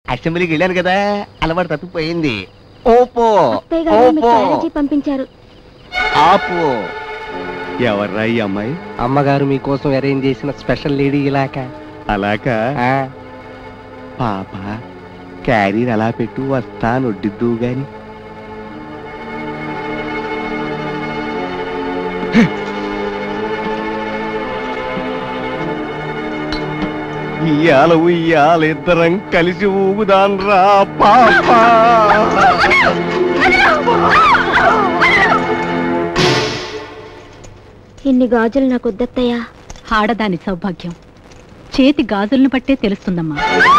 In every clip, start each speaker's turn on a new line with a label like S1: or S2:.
S1: అసెంబ్లీకి వెళ్ళాను కదా అలవాటు తప్పిపోయింది ఓపో
S2: అత్తయ్య గారు మీకు
S1: ఓపో
S2: క్యారేజీ పంపించారు
S1: ఆపు ఎవర్రా ఈ అమ్మాయి
S3: అమ్మగారు మీకోసం అరేంజ్ చేసిన స్పెషల్ లేడీ ఇలాక
S1: అలాగా పాప క్యారీర్ అలా పెట్టు వస్తాను వడ్డిద్దు గాని ఇయ్యాల ఉయ్యాల ఇద్దరం కలిసి ఊగుదాన్ రా పాప
S2: ఇన్ని గాజులు నాకు వద్దత్తయ్యా
S4: ఆడదాని సౌభాగ్యం చేతి గాజులను బట్టే తెలుస్తుందమ్మా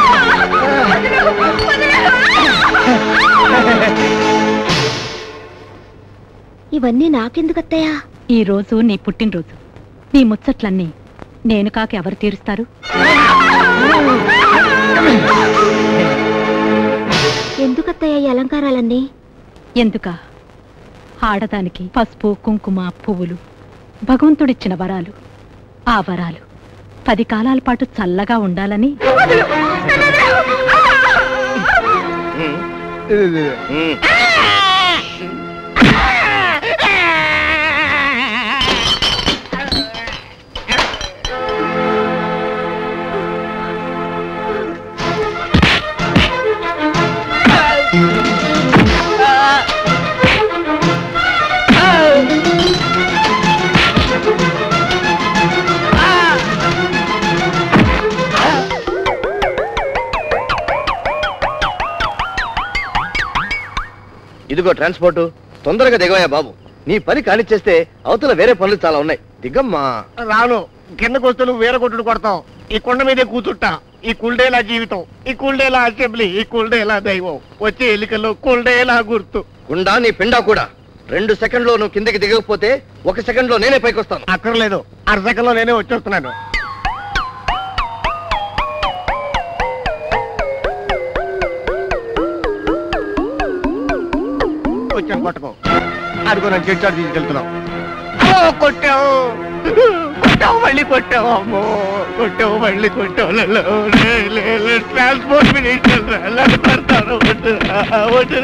S2: ఇవన్నీ నాకెందుకత్తయ్యా
S4: ఈ రోజు నీ పుట్టినరోజు నీ ముచ్చట్లన్నీ నేను కాక ఎవరు తీరుస్తారు
S2: ఎందుకత్తయ్యా ఈ అలంకారాలన్నీ
S4: ఎందుక ఆడదానికి పసుపు కుంకుమ పువ్వులు భగవంతుడిచ్చిన వరాలు ఆ వరాలు పది కాలాల పాటు చల్లగా ఉండాలని
S5: ఇదిగో ట్రాన్స్పోర్ట్ తొందరగా దిగవయ్యా బాబు నీ పని కానిచ్చేస్తే అవతల వేరే పనులు చాలా ఉన్నాయి దిగమ్మా
S1: రాను కిందకు వస్తే నువ్వు వేరే కొట్టుడు కొడతావు ఈ కొండ మీదే కూర్చుంటా ఈ కుల్డేలా జీవితం ఈ కుల్డేలా అసెంబ్లీ ఈ కుల్డేలా దైవం వచ్చే ఎన్నికల్లో కుల్డేలా గుర్తు
S5: గుండా నీ పిండా కూడా రెండు సెకండ్లో నువ్వు కిందకి దిగకపోతే ఒక సెకండ్ లో నేనే పైకి వస్తాను
S1: అక్కర్లేదు అర సెకండ్లో నేనే వచ్చేస్తున్నాను వచ్చాను పట్టుకో అదిగో నన్ను చెట్టు తీసుకెళ్తున్నావు ఓ, కొట్టావు కొట్టావు మళ్ళీ కొట్టావు అమ్మో కొట్టావు మళ్ళీ కొట్టావు లే, లే, లే, లే, ట్రాన్స్పోర్ట్ మినిస్టర్ రా, నన్ను కొడతారు. వద్దు, వద్దు.